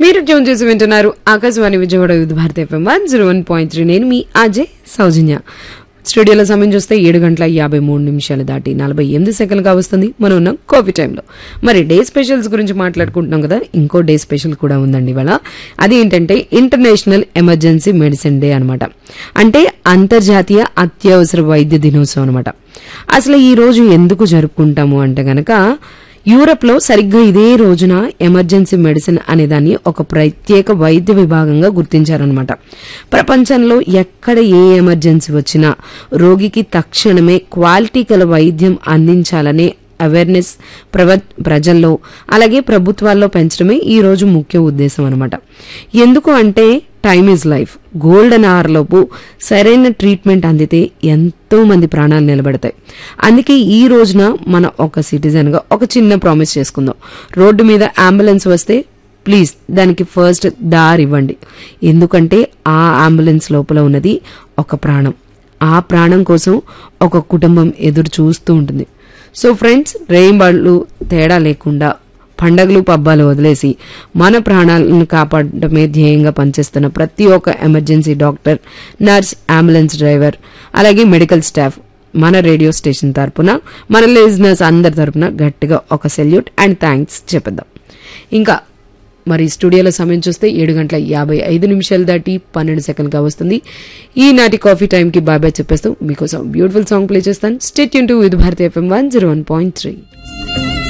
మీరు ట్యూన్ చేసి వింటున్నారు Akashvani Vijayawada youth Bharati FM one zero one point three నేను మీ అజయ్ సౌజన్య స్టూడియోలో సమయం చూస్తే ఏడు గంటల యాభై మూడు నిమిషాలు దాటి నలభై ఎనిమిది సెకండ్లుగా వస్తుంది మనం ఉన్నాం కాఫీ టైంలో మరి డే స్పెషల్స్ గురించి మాట్లాడుకుంటున్నాం కదా ఇంకో డే స్పెషల్ కూడా ఉందండి ఇవాళ అది ఏంటంటే ఇంటర్నేషనల్ ఎమర్జెన్సీ మెడిసిన్ డే అన్నమాట అంటే అంతర్జాతీయ అత్యవసర వైద్య దినోత్సవం అనమాట అసలు ఈ రోజు ఎందుకు జరుపుకుంటాము అంటే గనక యూరప్ లో సరిగ్గా ఇదే రోజున ఎమర్జెన్సీ మెడిసిన్ అనే దాన్ని ఒక ప్రత్యేక వైద్య విభాగంగా గుర్తించారనమాట ప్రపంచంలో ఎక్కడ ఏ ఎమర్జెన్సీ వచ్చినా రోగికి తక్షణమే క్వాలిటీ గల వైద్యం అందించాలనే అవేర్నెస్ ప్రవ ప్రజల్లో అలాగే ప్రభుత్వాల్లో పెంచడమే ఈ రోజు ముఖ్య ఉద్దేశం అనమాట ఎందుకు అంటే time is life golden hour లోపు సరైన ట్రీట్మెంట్ అందితే ఎంతో మంది ప్రాణాలు నిలబడతాయి అందుకే ఈ రోజున మన ఒక సిటిజన్ గా ఒక చిన్న ప్రామిస్ చేసుకుందాం రోడ్డు మీద అంబులెన్స్ వస్తే ప్లీజ్ దానికి ఫస్ట్ దారి ఇవ్వండి ఎందుకంటే ఆ అంబులెన్స్ లోపల ఉన్నది ఒక ప్రాణం ఆ ప్రాణం కోసం ఒక కుటుంబం ఎదురు చూస్తూ ఉంటుంది సో ఫ్రెండ్స్ రేయింబాళ్ళు తేడా లేకుండా పండగలు పబ్బాలు వదిలేసి మన ప్రాణాలను కాపాడటమే ధ్యేయంగా పనిచేస్తున్న ప్రతి ఒక్క emergency doctor nurse ambulance driver అలాగే మెడికల్ స్టాఫ్ మన రేడియో స్టేషన్ తరపున మన లిజినర్స్ అందరి తరపున గట్టిగా ఒక సెల్యూట్ అండ్ థ్యాంక్స్ చెప్పేద్దాం ఇంకా మరి స్టూడియోలో సమయం చూస్తే ఏడు గంటల యాభై ఐదు నిమిషాలు దాటి పన్నెండు సెకండ్గా వస్తుంది ఈనాటి కాఫీ టైంకి బాయ్ బాయ్ చెప్పేస్తూ మీకోసం బ్యూటిఫుల్ సాంగ్ ప్లే చేస్తాను stay tune to with Bharati FM one zero one point three